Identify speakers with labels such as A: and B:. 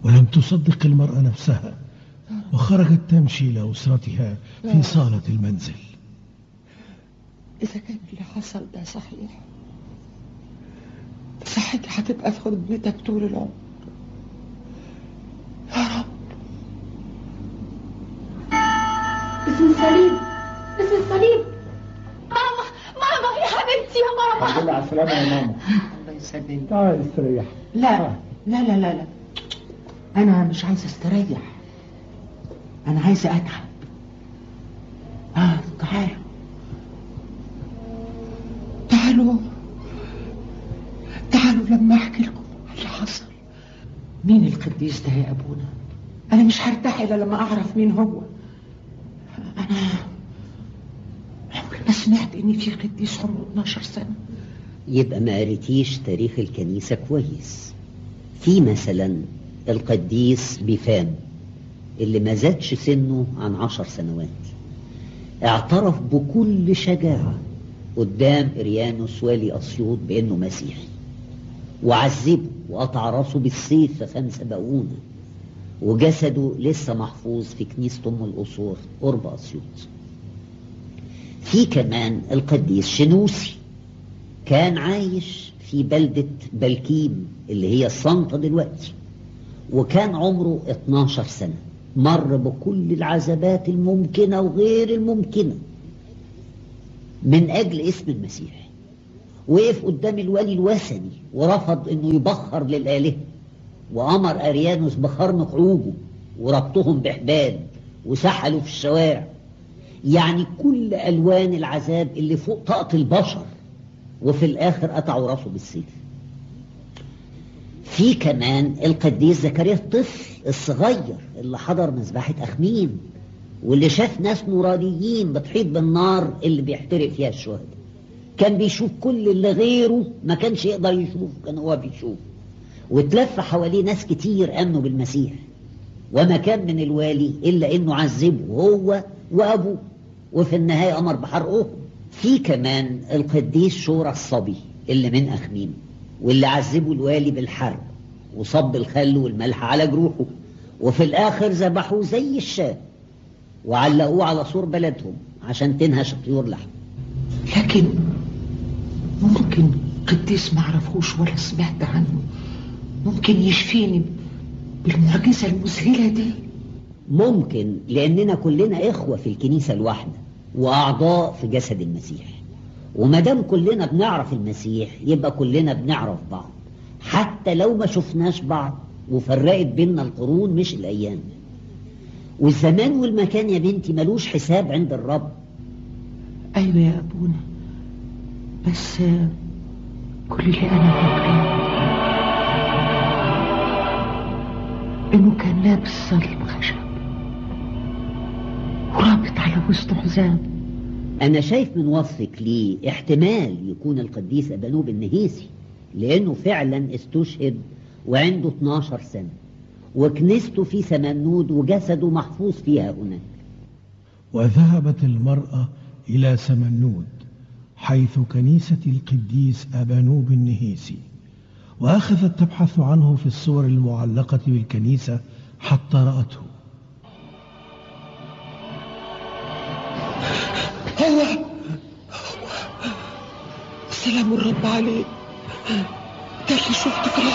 A: ولم تصدق المرأة نفسها وخرجت تمشي لأسرتها في صالة المنزل
B: إذا كان اللي حصل ده صحيح صحتي هتبقى في خدمتك طول العمر يا رب
C: اسم الصليب اسم الصليب ماما ماما يا حبيبتي يا ماما
D: الحمد لله على السلامة يا ماما
B: الله يسلمك
D: تعال استريح
B: لا لا لا لا لا انا مش عايزه استريح انا عايزه اتعب اه تعالوا تعالوا تعالوا لما احكي لكم اللي حصل مين القديس ده يا ابونا انا مش هرتاح الا لما اعرف مين هو انا عمري ما سمعت ان في قديس عمره 12 سنه
E: يبقى ما قريتيش تاريخ الكنيسة كويس في مثلا القديس بيفام اللي ما زادش سنه عن عشر سنوات اعترف بكل شجاعة قدام إريانوس والي أسيوط بأنه مسيحي وعذبه وقطع راسه بالسيف في خمسة بقونة وجسده لسه محفوظ في كنيسة أم القصور قرب أسيوط في كمان القديس شنوسي كان عايش في بلدة بلكيم اللي هي الصنطة دلوقتي وكان عمره 12 سنة مر بكل العذابات الممكنة وغير الممكنة من أجل اسم المسيح وقف قدام الولي الوثني ورفض انه يبخر للآلهة وأمر أريانوس بخرم قعوبه وربطهم بحبال وسحلوا في الشوارع يعني كل ألوان العذاب اللي فوق طاقة البشر وفي الآخر قطعوا راسه بالسيف في كمان القديس زكريا الطفل الصغير اللي حضر مذبحة أخمين واللي شاف ناس نورانيين بتحيط بالنار اللي بيحترق فيها الشهداء كان بيشوف كل اللي غيره ما كانش يقدر يشوف كان هو بيشوف واتلف حواليه ناس كتير آمنوا بالمسيح وما كان من الوالي إلا إنه عذبه هو وأبوه وفي النهاية أمر بحرقهم في كمان القديس شورى الصبي اللي من أخميم واللي عذبوا الوالي بالحرب وصب الخل والملح على جروحه وفي الآخر ذبحوه زي الشاه وعلقوه على سور بلدهم عشان تنهش طيور لحم
B: لكن ممكن قديس ما اعرفوش ولا سمعت عنه ممكن يشفيني بالمعجزة المذهلة دي
E: ممكن لأننا كلنا إخوة في الكنيسة الواحدة وأعضاء في جسد المسيح وما دام كلنا بنعرف المسيح يبقى كلنا بنعرف بعض حتى لو ما شفناش بعض وفرقت بيننا القرون مش الأيام والزمان والمكان يا بنتي ملوش حساب عند الرب
B: أيوة يا أبونا بس آه، كل اللي أنا فاكراه إنه كان لابس صليب خشب ورابط على وسطه حزام
E: أنا شايف من وصفك ليه احتمال يكون القديس أبانوب النهيسي لأنه فعلا استشهد وعنده 12 سنة وكنيسته في سمنود وجسده محفوظ فيها هناك
A: وذهبت المرأة إلى سمنود حيث كنيسة القديس أبانوب النهيسي وأخذت تبحث عنه في الصور المعلقة بالكنيسة حتى رأته
B: هو سلام الرب عليك ده اللي شفته في